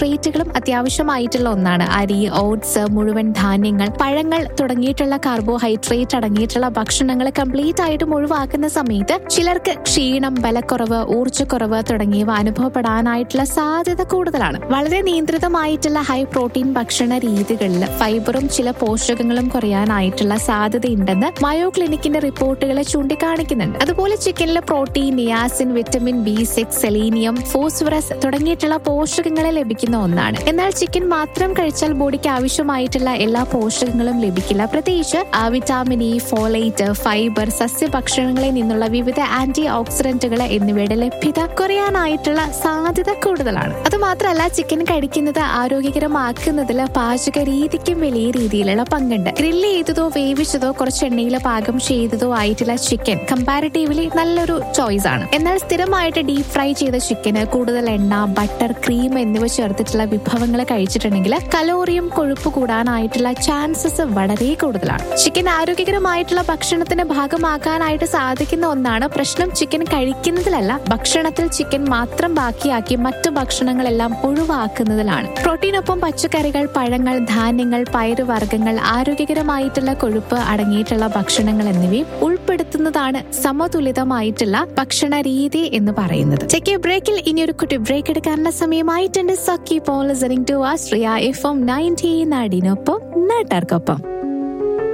കാർബോഹൈഡ്രേറ്റുകളും അത്യാവശ്യമായിട്ടുള്ള ഒന്നാണ് അരി ഓട്സ് മുഴുവൻ ധാന്യങ്ങൾ പഴങ്ങൾ തുടങ്ങിയിട്ടുള്ള കാർബോഹൈഡ്രേറ്റ് അടങ്ങിയിട്ടുള്ള ഭക്ഷണങ്ങൾ കംപ്ലീറ്റ് ആയിട്ടും ഒഴിവാക്കുന്ന സമയത്ത് ചിലർക്ക് ക്ഷീണം ബലക്കുറവ് ഊർജ്ജക്കുറവ് തുടങ്ങിയവ അനുഭവപ്പെടാനായിട്ടുള്ള സാധ്യത കൂടുതലാണ് വളരെ നിയന്ത്രിതമായിട്ടുള്ള ഹൈ പ്രോട്ടീൻ ഭക്ഷണ രീതികളിൽ ഫൈബറും ചില പോഷകങ്ങളും കുറയാനായിട്ടുള്ള സാധ്യതയുണ്ടെന്ന് മയോ ക്ലിനിക്കിന്റെ റിപ്പോർട്ടുകൾ ചൂണ്ടിക്കാണിക്കുന്നുണ്ട് അതുപോലെ ചിക്കനിലെ protein niacin vitamin B six selenium phosphorus തുടങ്ങിയിട്ടുള്ള പോഷകങ്ങൾ ലഭിക്കുന്ന ഒന്നാണ് എന്നാൽ ചിക്കൻ മാത്രം കഴിച്ചാൽ ബോഡിക്ക് ആവശ്യമായിട്ടുള്ള എല്ലാ പോഷകങ്ങളും ലഭിക്കില്ല പ്രത്യേകിച്ച് ആ വിറ്റാമിൻ ഇ ഫോളേറ്റ് ഫൈബർ സസ്യഭക്ഷണങ്ങളിൽ നിന്നുള്ള വിവിധ ആന്റി ഓക്സിഡന്റുകൾ എന്നിവയുടെ ലഭ്യത കുറയാനായിട്ടുള്ള സാധ്യത കൂടുതലാണ് അതുമാത്രമല്ല ചിക്കൻ കഴിക്കുന്നത് ആരോഗ്യകരമാക്കുന്നതിൽ പാചക രീതിക്കും വലിയ രീതിയിലുള്ള പങ്കുണ്ട് ഗ്രില്ല് ചെയ്തതോ വേവിച്ചതോ കുറച്ച് എണ്ണയിൽ പാകം ചെയ്തതോ ആയിട്ടുള്ള ചിക്കൻ കമ്പാരിറ്റീവ്ലി നല്ലൊരു ചോയ്സ് ആണ് എന്നാൽ സ്ഥിരമായിട്ട് ഡീപ് ഫ്രൈ ചെയ്ത ചിക്കന് കൂടുതൽ എണ്ണ ബട്ടർ ക്രീം എന്നിവ ചേർത്തിട്ടുള്ള വിഭവങ്ങൾ കഴിച്ചിട്ടുണ്ടെങ്കിൽ കലോറിയും കൊഴുപ്പ് കൂടാനായിട്ടുള്ള ചാൻസസ് വളരെ കൂടുതലാണ് ചിക്കൻ ആരോഗ്യകരമായിട്ടുള്ള ഭക്ഷണത്തിന്റെ ഭാഗമാക്കാനായിട്ട് സാധിക്കുന്ന ഒന്നാണ് പ്രശ്നം ചിക്കൻ കഴിക്കുന്നതിലല്ല ഭക്ഷണത്തിൽ ചിക്കൻ മാത്രം ബാക്കിയാക്കി മറ്റു ഭക്ഷണങ്ങളെല്ലാം ഒഴിവാക്കുന്നതിലാണ് പ്രോട്ടീനൊപ്പം പച്ചക്കറികൾ പഴങ്ങൾ ധാന്യങ്ങൾ പയറുവർഗ്ഗങ്ങൾ ആരോഗ്യകരമായിട്ടുള്ള കൊഴുപ്പ് അടങ്ങിയിട്ടുള്ള ഭക്ഷണങ്ങൾ എന്നിവയും ഉൾപ്പെടുത്തുന്നതാണ് സമതുലിതമായിട്ടുള്ള ഭക്ഷണ രീതി എന്ന് പറയുന്നത് ചെക്ക് ബ്രേക്കിൽ ഇനി ഒരു കുട്ടി ബ്രേക്ക് എടുക്കാനുള്ള സമയമായിട്ടുണ്ട് സക്കി പോൾ ലിസണിംഗ് ടു ആ ശ്രിയ എഫ് എം നയൻറ്റി നാടിനൊപ്പം നാട്ടാർക്കൊപ്പം